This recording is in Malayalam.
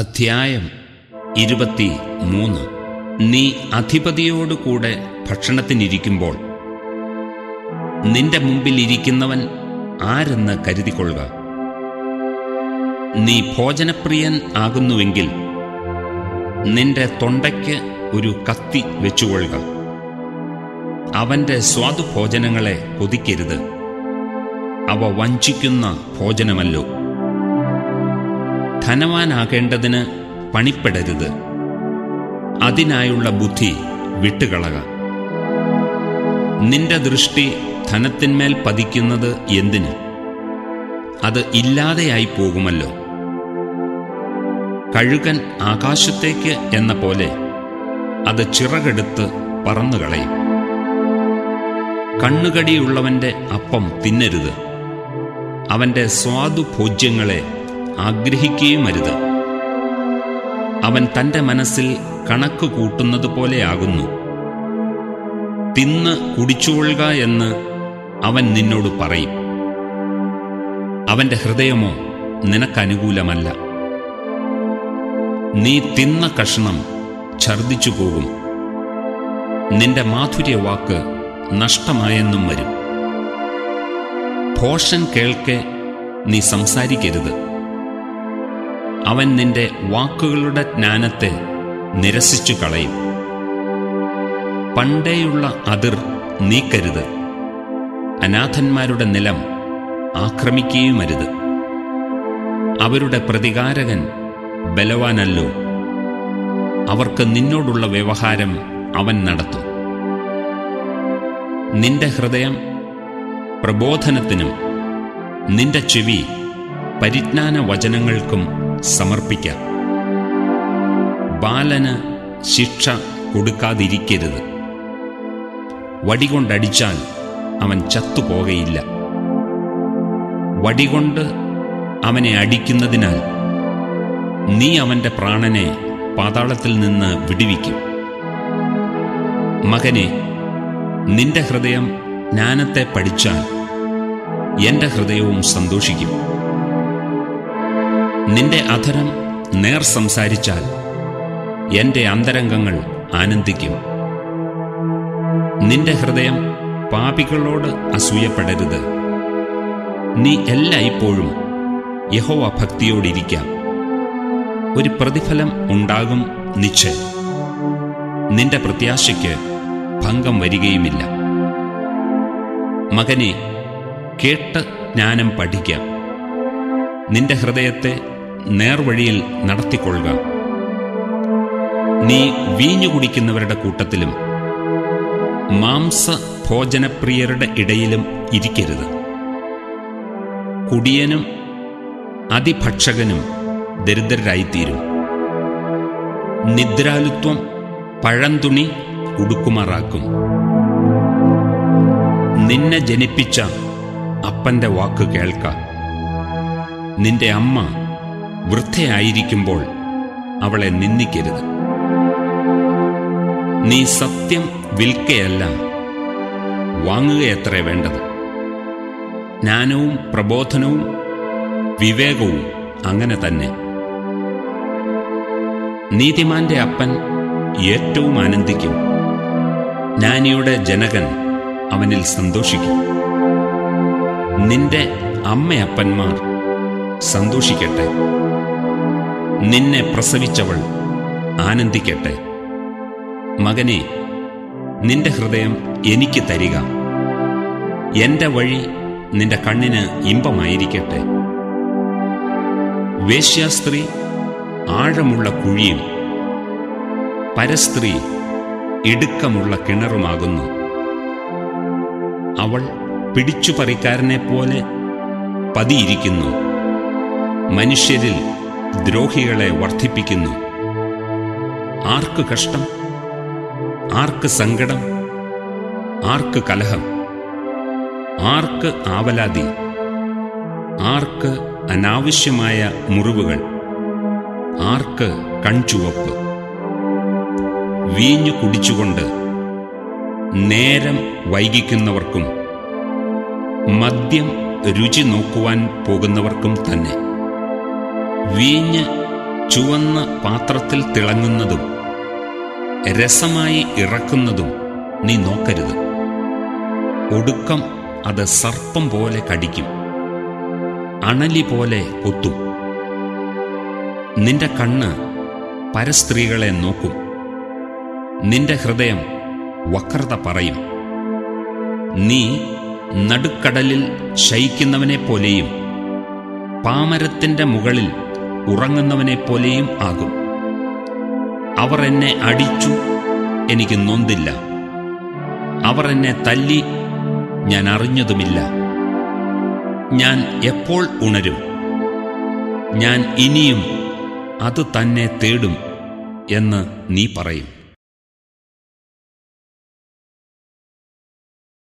അധ്യായം ഇരുപത്തി മൂന്ന് നീ അധിപതിയോടുകൂടെ ഭക്ഷണത്തിനിരിക്കുമ്പോൾ നിന്റെ മുമ്പിൽ ഇരിക്കുന്നവൻ ആരെന്ന് കരുതിക്കൊള്ളുക നീ ഭോജനപ്രിയൻ ആകുന്നുവെങ്കിൽ നിന്റെ തൊണ്ടയ്ക്ക് ഒരു കത്തി വെച്ചുകൊള്ളുക അവന്റെ സ്വാദുഭോജനങ്ങളെ കൊതിക്കരുത് അവ വഞ്ചിക്കുന്ന ഭോജനമല്ലോ ധനവാനാകേണ്ടതിന് പണിപ്പെടരുത് അതിനായുള്ള ബുദ്ധി വിട്ടുകളക നിന്റെ ദൃഷ്ടി ധനത്തിന്മേൽ പതിക്കുന്നത് എന്തിന് അത് ഇല്ലാതെയായി പോകുമല്ലോ കഴുകൻ ആകാശത്തേക്ക് എന്ന പോലെ അത് ചിറകെടുത്ത് പറന്നുകളയും കണ്ണുകടിയുള്ളവന്റെ അപ്പം തിന്നരുത് അവന്റെ സ്വാദുഭോജ്യങ്ങളെ ആഗ്രഹിക്കുകയുമരുത് അവൻ തന്റെ മനസ്സിൽ കണക്ക് കൂട്ടുന്നത് പോലെയാകുന്നു തിന്ന് കുടിച്ചുകൊള്ളുക എന്ന് അവൻ നിന്നോട് പറയും അവന്റെ ഹൃദയമോ നിനക്കനുകൂലമല്ല നീ തിന്ന കഷ്ണം ഛർദിച്ചു പോകും നിന്റെ മാധുര്യവാക്ക് നഷ്ടമായെന്നും വരും ഭോഷൻ കേൾക്കെ നീ സംസാരിക്കരുത് അവൻ നിന്റെ വാക്കുകളുടെ ജ്ഞാനത്തെ നിരസിച്ചു കളയും പണ്ടേയുള്ള അതിർ നീക്കരുത് അനാഥന്മാരുടെ നിലം ആക്രമിക്കുകയുമരുത് അവരുടെ പ്രതികാരകൻ ബലവാനല്ലോ അവർക്ക് നിന്നോടുള്ള വ്യവഹാരം അവൻ നടത്തും നിന്റെ ഹൃദയം പ്രബോധനത്തിനും നിന്റെ ചെവി പരിജ്ഞാന വചനങ്ങൾക്കും സമർപ്പിക്കാം ബാലന് ശിക്ഷ കൊടുക്കാതിരിക്കരുത് വടികൊണ്ടടിച്ചാൽ അവൻ ചത്തുപോകയില്ല വടികൊണ്ട് അവനെ അടിക്കുന്നതിനാൽ നീ അവന്റെ പ്രാണനെ പാതാളത്തിൽ നിന്ന് വിടുവിക്കും മകനെ നിന്റെ ഹൃദയം ജ്ഞാനത്തെ പഠിച്ചാൽ എന്റെ ഹൃദയവും സന്തോഷിക്കും നിന്റെ അധരം നേർ സംസാരിച്ചാൽ എന്റെ അന്തരംഗങ്ങൾ ആനന്ദിക്കും നിന്റെ ഹൃദയം പാപികളോട് അസൂയപ്പെടരുത് നീ എല്ലായ്പ്പോഴും യഹോവ ഭക്തിയോടിരിക്കാം ഒരു പ്രതിഫലം ഉണ്ടാകും നിശ്ചയം നിന്റെ പ്രത്യാശയ്ക്ക് ഭംഗം വരികയുമില്ല മകനെ കേട്ട് ജ്ഞാനം പഠിക്കാം നിന്റെ ഹൃദയത്തെ നേർവഴിയിൽ നടത്തിക്കൊള്ളുക നീ വീഞ്ഞു കുടിക്കുന്നവരുടെ കൂട്ടത്തിലും മാംസ ഭോജനപ്രിയരുടെ ഇടയിലും ഇരിക്കരുത് കുടിയനും അതിഭക്ഷകനും ദരിദ്രരായിത്തീരും നിദ്രാലുത്വം പഴന്തുണി ഉടുക്കുമാറാക്കും നിന്നെ ജനിപ്പിച്ച അപ്പന്റെ വാക്ക് കേൾക്ക നിന്റെ അമ്മ വൃദ്ധയായിരിക്കുമ്പോൾ അവളെ നിന്ദിക്കരുത് നീ സത്യം വിൽക്കയല്ല വാങ്ങുകയത്രേ വേണ്ടത് ജ്ഞാനവും പ്രബോധനവും വിവേകവും അങ്ങനെ തന്നെ നീതിമാന്റെ അപ്പൻ ഏറ്റവും ആനന്ദിക്കും ജ്ഞാനിയുടെ ജനകൻ അവനിൽ സന്തോഷിക്കും നിന്റെ അമ്മയപ്പന്മാർ സന്തോഷിക്കട്ടെ നിന്നെ പ്രസവിച്ചവൾ ആനന്ദിക്കട്ടെ മകനെ നിന്റെ ഹൃദയം എനിക്ക് തരിക എന്റെ വഴി നിന്റെ കണ്ണിന് ഇമ്പമായിരിക്കട്ടെ വേശ്യാസ്ത്രീ ആഴമുള്ള കുഴിയും പരസ്ത്രീ ഇടുക്കമുള്ള കിണറുമാകുന്നു അവൾ പിടിച്ചുപറിക്കാരനെ പോലെ പതിയിരിക്കുന്നു മനുഷ്യരിൽ ദ്രോഹികളെ വർദ്ധിപ്പിക്കുന്നു ആർക്ക് കഷ്ടം ആർക്ക് സങ്കടം ആർക്ക് കലഹം ആർക്ക് ആവലാതി ആർക്ക് അനാവശ്യമായ മുറിവുകൾ ആർക്ക് കൺചുവപ്പ് വീഞ്ഞു കുടിച്ചുകൊണ്ട് നേരം വൈകിക്കുന്നവർക്കും മദ്യം രുചി നോക്കുവാൻ പോകുന്നവർക്കും തന്നെ വീഞ്ഞ് ചുവന്ന പാത്രത്തിൽ തിളങ്ങുന്നതും രസമായി ഇറക്കുന്നതും നീ നോക്കരുത് ഒടുക്കം അത് സർപ്പം പോലെ കടിക്കും അണലി പോലെ കൊത്തും നിന്റെ കണ്ണ് പരസ്ത്രീകളെ നോക്കും നിന്റെ ഹൃദയം വക്രത പറയും നീ നടുക്കടലിൽ ശയിക്കുന്നവനെപ്പോലെയും പാമരത്തിന്റെ മുകളിൽ ഉറങ്ങുന്നവനെപ്പോലെയും ആകും അവർ എന്നെ അടിച്ചു എനിക്ക് നൊന്തില്ല അവർ എന്നെ തല്ലി ഞാൻ അറിഞ്ഞതുമില്ല ഞാൻ എപ്പോൾ ഉണരും ഞാൻ ഇനിയും അത് തന്നെ തേടും എന്ന് നീ പറയും